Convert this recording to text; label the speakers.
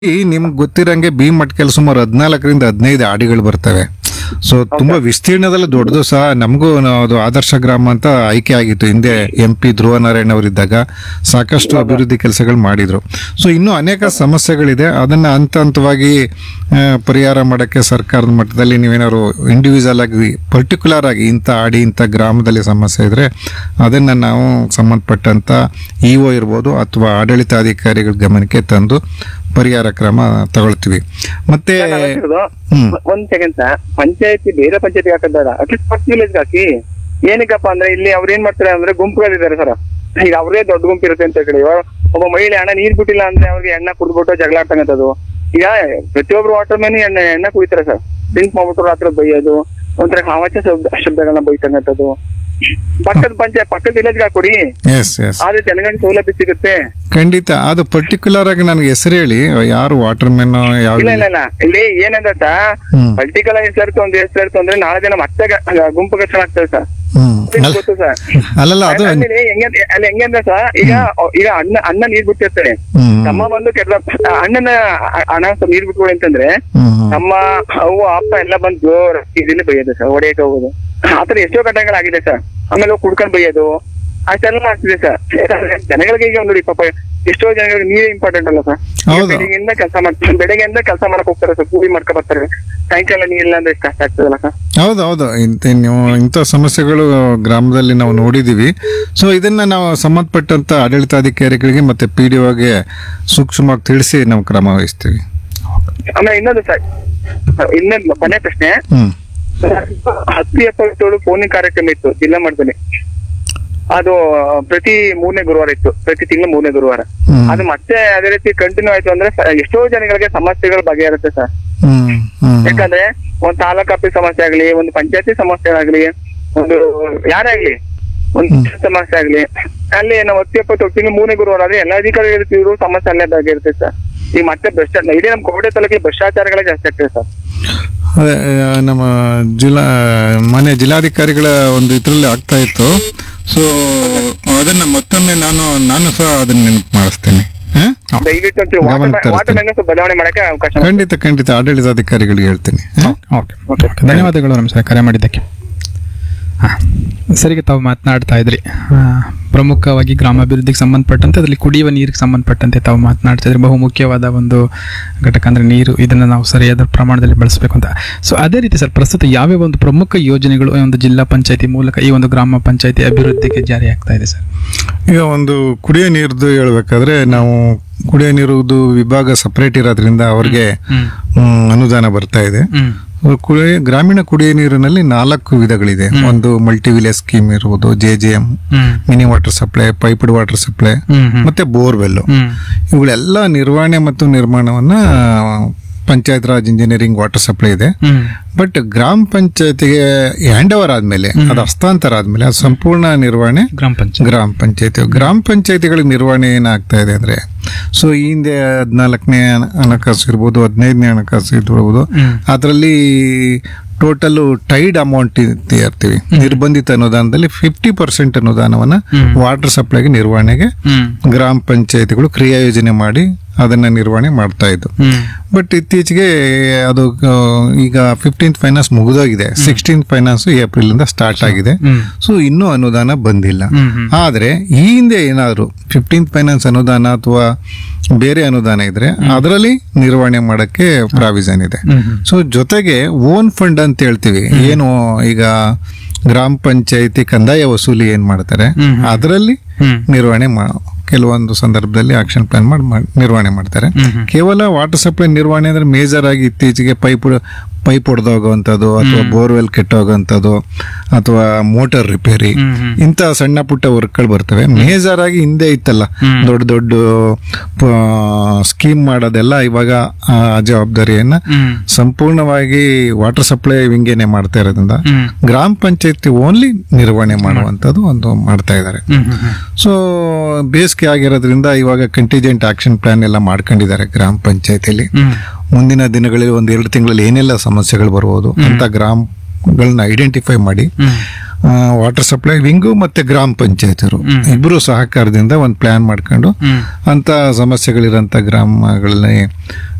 Speaker 1: ಈ ನಿಮ್ಗೆ ಗೊತ್ತಿರಂಗೆ ಬಿ ಮಟ್ಕೆಲ್ ಸುಮಾರು ಹದಿನಾಲ್ಕರಿಂದ ಹದಿನೈದು ಆಡಿಗಳು ಬರ್ತವೆ ಸೊ ತುಂಬಾ ವಿಸ್ತೀರ್ಣದಲ್ಲಿ ದೊಡ್ಡದು ಸಹ ನಮಗೂ ಅದು ಆದರ್ಶ ಗ್ರಾಮ ಅಂತ ಆಯ್ಕೆ ಆಗಿತ್ತು ಹಿಂದೆ ಎಂ ಪಿ ಧ್ರುವ ನಾರಾಯಣ್ ಅವರಿದ್ದಾಗ ಸಾಕಷ್ಟು ಅಭಿವೃದ್ಧಿ ಕೆಲಸಗಳು ಮಾಡಿದ್ರು ಸೊ ಇನ್ನೂ ಅನೇಕ ಸಮಸ್ಯೆಗಳಿದೆ ಅದನ್ನ ಹಂತ ಹಂತವಾಗಿ ಆ, ಪರಿಹಾರ ಮಾಡಕ್ಕೆ ಸರ್ಕಾರದ ಮಟ್ಟದಲ್ಲಿ ನೀವೇನಾದ್ರು ಇಂಡಿವಿಜುವಲ್ ಆಗಿ ಪರ್ಟಿಕ್ಯುಲರ್ ಆಗಿ ಇಂಥ ಆಡಿ ಇಂಥ ಗ್ರಾಮದಲ್ಲಿ ಸಮಸ್ಯೆ ಇದ್ರೆ ಅದನ್ನ ನಾವು ಸಂಬಂಧಪಟ್ಟಂತ ಇ ಒ ಇರ್ಬೋದು ಅಥವಾ ಆಡಳಿತಾಧಿಕಾರಿಗಳ ಗಮನಕ್ಕೆ ತಂದು ಪರಿಹಾರ ಕ್ರಮ ತಗೊಳ್ತೀವಿ ಮತ್ತೆ
Speaker 2: ನಾನು ಹೇಳ್ತಿರೋದು,
Speaker 1: ಹ್ಮ್.
Speaker 2: ಒಂದ್ ಸೆಕೆಂಡ್ ಸರ್ ಪಂಚಾಯತಿ ಬೇರೆ ಪಂಚಾಯತಿ ಹಾಕೋದ್ ಬೇಡ ಅಟ್ಲೀಸ್ಟ್ ಫಸ್ಟ್ ವಿಲೇಜ್ ಹಾಕಿ ಏನಕ್ಕಪ್ಪ ಅಂದ್ರೆ ಇಲ್ಲಿ ಅವ್ರು ಏನ್ ಮಾಡ್ತಾರೆ ಅಂದ್ರೆ ಗುಂಪುಗಳಿದ್ದಾರೆ ಸರ್ ಈಗ ಅವರೇ ದೊಡ್ಡ ಗುಂಪು ಇರುತ್ತೆ ಅಂತ ಹೇಳಿ ಇವಾಗ ಒಬ್ಬ ಮಹಿಳೆ ಹಣ ನೀರ್ ಬಿಟ್ಟಿಲ್ಲ ಅಂದ್ರೆ ಅವ್ರಿಗೆ ಎಣ್ಣೆ ಕುಡ್ಬಿಟ್ಟು ಜಗಳ ಆಡ್ತಕ್ಕಂಥದ್ದು ಈಗ ಪ್ರತಿಯೊಬ್ರು ವಾಟರ್ ಮ್ಯಾನ್ ಎಣ್ಣೆ ಎಣ್ಣೆ ಕುಡಿತಾರೆ ಸರ್ ಡ್ರಿಂಕ್ ಮಾಡ್ಬಿಟ್ಟು ರಾತ್ರಿ ಬೈಯೋದು ಒಂಥರ ಹಾವಾಚ ಶಬ್ದ ಶಬ್ದಗಳನ್ನ ಬೈತಕ್ಕಂಥದ್ದು ಪಕ್ಕದ ಪಂಚಾಯತ್ ಪಕ್ಕದ ವಿಲೇಜ್ಗೆ ಹಾಕೊಡಿ
Speaker 1: ಎಸ್ ಎಸ್
Speaker 2: ಆದ್ರೆ ಜನಗಳಿಗೆ ಸೌಲಭ್ಯ ಸಿಗುತ್ತೆ
Speaker 1: ಖಂಡಿತ ಅದು ಪರ್ಟಿಕ್ಯುಲರ್ ಆಗಿ ನನಗೆ ಹೆಸರು ಹೇಳಿ ಯಾರು ವಾಟರ್ ಮೆನ್ ಯಾವ
Speaker 2: ಇಲ್ಲ ಇಲ್ಲ ಇಲ್ಲ ಇಲ್ಲಿ ಏನಂತ
Speaker 1: ಹ್ಮ್.
Speaker 2: ಪೊಲಿಟಿಕಲ್ ಹೆಸರು ಒಂದು ಹೆಸರು ಅಂದ್ರೆ ನಾಳೆ ದಿನ ಮತ್ತೆ ಗ- ಗುಂಪು ಘರ್ಷಣೆ ಆಗ್ತದೆ ಸರ್
Speaker 1: ಹ್ಮ್ ಅಲ್ಲ-
Speaker 2: ಗೊತ್ತು ಸರ್
Speaker 1: ಅಲ್ಲಲ್ಲ ಅದು
Speaker 2: ಆಮೇಲೆ ಹೆಂಗೆ ಅಲ್ಲಿ ಹೆಂಗೆ ಅಂದ್ರೆ ಸರ್ ಈಗ ಈಗ ಅಣ್ಣ ಅಣ್ಣ ನೀರ್ ಬಿಟ್ಟಿರ್ತಾರೆ
Speaker 1: ಹ್ಮ್
Speaker 2: ತಮ್ಮ ಬಂದು ಕೆಟ್ಟ ಅಣ್ಣನ ಅ- ಅಣ್ಣ ಸ್ವಲ್ಪ ನೀರ್ ಬಿಟ್ಕೊಡಿ ಅಂತಂದ್ರೆ
Speaker 1: ಹ್ಮ್ ಹ್ಮ್.
Speaker 2: ನಮ್ಮ ಅವ್ವ ಅಪ್ಪ ಎಲ್ಲ ಬಂದು ಜೋರ್ ಇದನ್ನ ಬೈಯೋದು ಸರ್ ಹೊಡೆಯಕ್ಕೆ ಹೋಗೋದು ಆತರ ಎಷ್ಟೋ ಘಟನೆಗಳಾಗಿದೆ ಸರ್ ಆಮೇಲೆ ಹೋಗಿ ಕುಡ್ಕೊಂಡ್ ಬೈಯೋದು ಅಷ್ಟೆಲ್ಲ ಆಗ್ತಿದೆ ಸರ್ ಜನಗಳಿಗೆ ಈಗ ನೋಡಿ ಪಾಪ ಎಷ್ಟೋ ಜನಗಳಿಗೆ ನೀರೇ ಇಂಪಾರ್ಟೆಂಟ್ ಅಲ್ಲ ಸರ್
Speaker 1: ಹೌದು.
Speaker 2: ಬೆಳಿಗ್ಗೆಯಿಂದ ಕೆಲಸ ಮಾಡ್ತಾರೆ ಬೆಳಗ್ಗೆಯಿಂದ ಕೆಲಸ ಮಾಡಕ್ ಹೋಗ್ತಾರೆ ಸರ್ ಕೂಲಿ ಮಾಡ್ಕೊ ಬರ್ತಾರೆ ಸಾಯಂಕಾಲ ನೀರಿಲ್ಲ ಅಂದ್ರೆ ಎಷ್ಟು ಕಷ್ಟ ಆಗ್ತದಲ್ಲ ಸರ್
Speaker 1: ಹೌದು ಹೌದು ಇಂಥ ನೀವು ಇಂಥ ಸಮಸ್ಯೆಗಳು ಗ್ರಾಮದಲ್ಲಿ ನಾವು ನೋಡಿದೀವಿ ಸೊ ಇದನ್ನ ನಾವು ಸಂಬಂಧಪಟ್ಟಂತ ಆಡಳಿತಾಧಿಕಾರಿಗಳಿಗೆ ಮತ್ತೆ ಪಿ ಡಿ ಒಗೆ ಸೂಕ್ಷ್ಮವಾಗಿ ತಿಳಿಸಿ ನಾವು ಕ್ರಮ ವಹಿಸ್ತೀವಿ
Speaker 2: ಆಮೇಲೆ ಇನ್ನೊಂದು ಸರ್ ಇನ್ನೊಂದು ಕೊನೆ ಪ್ರಶ್ನೆ
Speaker 1: ಹ್ಮ್
Speaker 2: ಹತ್ತು ಎಪ್ಪತ್ತೇಳು ಫೋನಿಂಗ್ ಕಾರ್ಯಕ್ರಮ ಇತ್ತು ಜಿಲ್ಲಾ ಮಟ್ಟದಲ್ಲಿ ಅದು ಪ್ರತಿ ಮೂರನೇ ಗುರುವಾರ ಇತ್ತು ಪ್ರತಿ ತಿಂಗಳು ಮೂರನೇ ಗುರುವಾರ
Speaker 1: ಹ್ಮ್.
Speaker 2: ಅದು ಮತ್ತೆ ಅದೇ ರೀತಿ ಕಂಟಿನ್ಯೂ ಆಯ್ತು ಅಂದ್ರೆ ಸ- ಎಷ್ಟೋ ಜನಗಳಿಗೆ ಸಮಸ್ಯೆಗಳು ಬಗೆಹರುತ್ತೆ ಸರ್
Speaker 1: ಹ್ಮ್ ಹ್ಮ್
Speaker 2: ಯಾಕಂದ್ರೆ ಒಂದು ತಾಲೂಕ್ ಆಫೀಸ್ ಸಮಸ್ಯೆ ಆಗ್ಲಿ ಒಂದು ಪಂಚಾಯತಿ ಸಮಸ್ಯೆ ಆಗ್ಲಿ ಒಂದು ಯಾರೇ ಆಗ್ಲಿ ಒಂದು ಸಮಸ್ಯೆ ಆಗ್ಲಿ ಅಲ್ಲಿ ನಾವು ಹತ್ತು ಎಪ್ಪತ್ತು ತಿಂಗಳು ಮೂರನೇ ಗುರುವಾರ ಆದ್ರೆ ಎಲ್ಲ ಅಧಿಕಾರಿಗಳು ಸಮಸ್ಯೆ ಅಲ್ಲೇ ಬಗೆಹರುತ್ತೆ ಸರ್ ಈಗ ಮತ್ತೆ ಭ್ರಷ್ಟಾಚಾರ ಇಡೀ ನಮ್ಮ ಕೋಟೆ ತಾಲೂಕಿಗೆ ಭ್ರಷ್ಟಾಚಾರಗಳೇ ಜಾಸ್ತಿ ಆಗ್ತದೆ ಸರ್
Speaker 1: ಅದೇ ಆ, ನಮ್ಮ ಜಿಲ್ಲಾ ಮನೆ ಜಿಲ್ಲಾಧಿಕಾರಿಗಳ ಒಂದು ಇದರಲ್ಲಿ ಆಗ್ತಾ ಇತ್ತು ಸೊ ಅದನ್ನ ಮತ್ತೊಮ್ಮೆ ನಾನು ನಾನು ಸಹ ಅದನ್ನ ನೆನಪು ಮಾಡಿಸ್ತೇನೆ ಹ?
Speaker 2: ದಯವಿಟ್ಟು ಒಂಚೂರು
Speaker 1: ಗಮನ
Speaker 2: ವಾಟರ್
Speaker 1: ತರಿಸ್ತೀನಿ.
Speaker 2: ವಾಟರ್ ಮ್ಯಾನ್ ಸ್ವಲ್ಪ ಬದಲಾವಣೆ ಮಾಡಕ್ಕೆ ಅವಕಾಶ ಮಾಡಿ.
Speaker 1: ಖಂಡಿತ ಖಂಡಿತ ಆಡಳಿತಾಧಿಕಾರಿಗಳಿಗೆ ಹೇಳ್ತೀನಿ ಹ?
Speaker 3: ಓಕೆ ಓಕೆ ಧನ್ಯವಾದಗಳು ನಮಸ್ಕಾರ ಕರೆ ಮಾಡಿದ್ದಕ್ಕೆ ಹಾಂ ಸರಿಗೆ ತಾವು ಮಾತನಾಡ್ತಾ ಇದ್ರಿ ಆ, ಪ್ರಮುಖವಾಗಿ ಗ್ರಾಮಾಭಿವೃದ್ಧಿಗೆ ಸಂಬಂಧಪಟ್ಟಂತೆ ಅದರಲ್ಲಿ ಕುಡಿಯುವ ನೀರಿಗೆ ಸಂಬಂಧಪಟ್ಟಂತೆ ತಾವು ಮಾತನಾಡ್ತಾ ಇದ್ರಿ ಬಹು ಮುಖ್ಯವಾದ ಒಂದು ಘಟಕ ಅಂದರೆ ನೀರು ಇದನ್ನು ನಾವು ಸರಿಯಾದ ಪ್ರಮಾಣದಲ್ಲಿ ಬಳಸಬೇಕು ಅಂತ ಸೊ ಅದೇ ರೀತಿ ಸರ್ ಪ್ರಸ್ತುತ ಯಾವ್ಯಾವ ಒಂದು ಪ್ರಮುಖ ಯೋಜನೆಗಳು ಈ ಒಂದು ಜಿಲ್ಲಾ ಪಂಚಾಯತಿ ಮೂಲಕ ಈ ಒಂದು ಗ್ರಾಮ ಪಂಚಾಯತಿ ಅಭಿವೃದ್ಧಿಗೆ ಜಾರಿ ಆಗ್ತಾ ಇದೆ ಸರ್
Speaker 1: ಈಗ ಒಂದು ಕುಡಿಯೋ ನೀರ್ದು ಹೇಳ್ಬೇಕಾದ್ರೆ ನಾವು ಕುಡಿಯೋ ನೀರುದು ವಿಭಾಗ ಸಪರೇಟ್ ಇರೋದ್ರಿಂದ ಅವ್ರಿಗೆ
Speaker 3: ಹ್ಮ್.
Speaker 1: ಹ್ಮ್, ಅನುದಾನ ಬರ್ತಾ ಇದೆ
Speaker 3: ಹ್ಮ್
Speaker 1: ಕುಡಿಯ ಗ್ರಾಮೀಣ ಕುಡಿಯೋ ನೀರಿನಲ್ಲಿ ನಾಲ್ಕು ವಿಧಗಳಿದೆ ಒಂದು ಮಲ್ಟಿ ವಿಲೇಜ್ ಸ್ಕೀಮ್ ಇರ್ಬೋದು J J M
Speaker 3: hmm
Speaker 1: mini water supply piped water supply
Speaker 3: hmm hmm
Speaker 1: ಮತ್ತೆ ಬೋರ್ವೆಲ್
Speaker 3: ಹ್ಮ್
Speaker 1: ಇವುಗಳೆಲ್ಲ ನಿರ್ವಹಣೆ ಮತ್ತು ನಿರ್ಮಾಣವನ್ನ panchayat raj engineering water supply ಇದೆ
Speaker 3: ಹ್ಮ್
Speaker 1: ಬಟ್ ಗ್ರಾಮ ಪಂಚಾಯತಿಗೆ ಹ್ಯಾಂಡ್ ಓವರ್ ಆದ್ಮೇಲೆ ಅದು ಹಸ್ತಾಂತರ ಆದ್ಮೇಲೆ ಅದು ಸಂಪೂರ್ಣ ನಿರ್ವಹಣೆ
Speaker 3: ಗ್ರಾಮ ಪಂಚಾಯತ್
Speaker 1: ಗ್ರಾಮ ಪಂಚಾಯತಿ ಗ್ರಾಮ ಪಂಚಾಯತಿಗಳ ನಿರ್ವಹಣೆ ಏನಾಗ್ತಾ ಇದೆ ಅಂದ್ರೆ ಸೊ ಈ ಹಿಂದೆ ಹದಿನಾಲ್ಕನೇ ಹಣಕಾಸು ಇರ್ಬೋದು ಹದಿನೈದನೇ ಹಣಕಾಸು ಇರ್ಬೋದು
Speaker 3: ಹ್ಮ್.
Speaker 1: ಅದರಲ್ಲಿ ಟೋಟಲ್ ಟೈಡ್ ಅಮೌಂಟ್ ಇರ್ತೀವಿ ನಿರ್ಬಂಧಿತ ಅನುದಾನದಲ್ಲಿ ಫಿಫ್ಟಿ ಪರ್ಸೆಂಟ್ ಅನುದಾನವನ್ನ ವಾಟರ್ ಸಪ್ಲೈಗೆ ನಿರ್ವಹಣೆಗೆ
Speaker 3: ಹ್ಮ್
Speaker 1: ಗ್ರಾಮ ಪಂಚಾಯತಿಗಳು ಕ್ರಿಯಾ ಯೋಜನೆ ಮಾಡಿ ಅದನ್ನ ನಿರ್ವಹಣೆ ಮಾಡ್ತಾ ಇದ್ದು
Speaker 3: ಹ್ಮ್
Speaker 1: ಬಟ್ ಇತ್ತೀಚೆಗೆ ಅದು ಆ, ಈಗ ಫಿಫ್ಟೀನ್ತ್ ಫೈನಾನ್ಸ್ ಮುಗಿದೋಗಿದೆ ಸಿಕ್ಸ್ಟೀನ್ತ್ ಫೈನಾನ್ಸ್ ಏಪ್ರಿಲ್ ಇಂದ ಸ್ಟಾರ್ಟ್ ಆಗಿದೆ
Speaker 3: ಹ್ಮ್
Speaker 1: ಸೊ ಇನ್ನೂ ಅನುದಾನ ಬಂದಿಲ್ಲ
Speaker 3: ಹ್ಮ್ ಹ್ಮ್
Speaker 1: ಆದ್ರೆ ಈ ಹಿಂದೆ ಏನಾದ್ರು ಫಿಫ್ಟೀನ್ತ್ ಫೈನಾನ್ಸ್ ಅನುದಾನ ಅಥವಾ ಬೇರೆ ಅನುದಾನ ಇದ್ರೆ ಅದರಲ್ಲಿ ನಿರ್ವಹಣೆ ಮಾಡಕ್ಕೆ ಪ್ರಾವಿಷನ್ ಇದೆ
Speaker 3: ಹ್ಮ್ ಹ್ಮ್
Speaker 1: ಸೊ ಜೊತೆಗೆ ಓನ್ ಫಂಡ್ ಅಂತ ಹೇಳ್ತೀವಿ ಏನು ಈಗ ಗ್ರಾಮ ಪಂಚಾಯತಿ ಕಂದಾಯ ವಸೂಲಿ ಏನ್ ಮಾಡ್ತಾರೆ
Speaker 3: ಹ್ಮ್.
Speaker 1: ಅದರಲ್ಲಿ
Speaker 3: ಹ್ಮ್
Speaker 1: ನಿರ್ವಹಣೆ ಮಾ- ಕೆಲವೊಂದು ಸಂದರ್ಭದಲ್ಲಿ ಆಕ್ಷನ್ ಪ್ಲಾನ್ ಮಾಡಿ ಮಾಡ್- ನಿರ್ವಹಣೆ ಮಾಡ್ತಾರೆ
Speaker 3: ಹ್ಮ್ ಹ್ಮ್.
Speaker 1: ಕೇವಲ ವಾಟರ್ ಸಪ್ಲೈ ನಿರ್ವಹಣೆ ಅಂದ್ರೆ ಮೇಜರ್ ಆಗಿ ಇತ್ತೀಚೆಗೆ ಪೈಪ್ ಪೈಪ್ ಹೊಡೆದೋಗುವಂಥದ್ದು ಅಥವಾ ಬೋರ್ವೆಲ್ ಕೆಟ್ಟೋಗುವಂಥದ್ದು ಅಥವಾ ಮೋಟಾರ್ ರಿಪೇರಿ
Speaker 3: ಹ್ಮ್ ಹ್ಮ್
Speaker 1: ಇಂಥ ಸಣ್ಣ ಪುಟ್ಟ ವರ್ಕ್ಗಳು ಬರ್ತವೆ ಮೇಜರ್ ಆಗಿ ಹಿಂದೆ ಇತ್ತಲ್ಲ
Speaker 3: ಹ್ಮ್.
Speaker 1: ದೊಡ್ಡ ದೊಡ್ಡ ಸ್ಕೀಮ್ ಮಾಡೋದೆಲ್ಲ ಇವಾಗ ಆ ಜವಾಬ್ದಾರಿಯನ್ನ
Speaker 3: ಹ್ಮ್
Speaker 1: ಸಂಪೂರ್ಣವಾಗಿ ವಾಟರ್ ಸಪ್ಲೈ ವಿಂಗೇನೆ ಮಾಡ್ತಾ ಇರೋದ್ರಿಂದ
Speaker 3: ಹ್ಮ್
Speaker 1: ಗ್ರಾಮ ಪಂಚಾಯತಿ ಓನ್ಲಿ ನಿರ್ವಹಣೆ ಮಾಡುವಂಥದ್ದು ಒಂದು ಮಾಡ್ತಾ ಇದ್ದಾರೆ
Speaker 3: ಹ್ಮ್ ಹ್ಮ್ ಹ್ಮ್
Speaker 1: ಸೊ ಬೇಸಿಗೆ ಆಗಿರೋದ್ರಿಂದ ಇವಾಗ ಕಂಟಿಜೆಂಟ್ ಆಕ್ಷನ್ ಪ್ಲಾನ್ ಎಲ್ಲ ಮಾಡ್ಕೊಂಡಿದ್ದಾರೆ ಗ್ರಾಮ ಪಂಚಾಯತಿಲಿ
Speaker 3: ಹ್ಮ್
Speaker 1: ಮುಂದಿನ ದಿನಗಳಲ್ಲಿ ಒಂದ್ ಎರಡು ತಿಂಗಳಲ್ಲಿ ಏನೆಲ್ಲ ಸಮಸ್ಯೆಗಳು ಬರ್ಬೋದು ಅಂತ ಗ್ರಾಮಗಳನ್ನ ಐಡೆಂಟಿಫೈ ಮಾಡಿ
Speaker 3: ಹ್ಮ್
Speaker 1: ವಾಟರ್ ಸಪ್ಲೈ ವಿಂಗು ಮತ್ತೆ ಗ್ರಾಮ ಪಂಚಾಯತಿರು ಇಬ್ರು ಸಹಕಾರದಿಂದ ಒಂದು ಪ್ಲಾನ್ ಮಾಡ್ಕೊಂಡು
Speaker 3: ಹ್ಮ್
Speaker 1: ಅಂತ ಸಮಸ್ಯೆಗಳಿರೋಂಥ ಗ್ರಾಮಗಳಲ್ಲಿ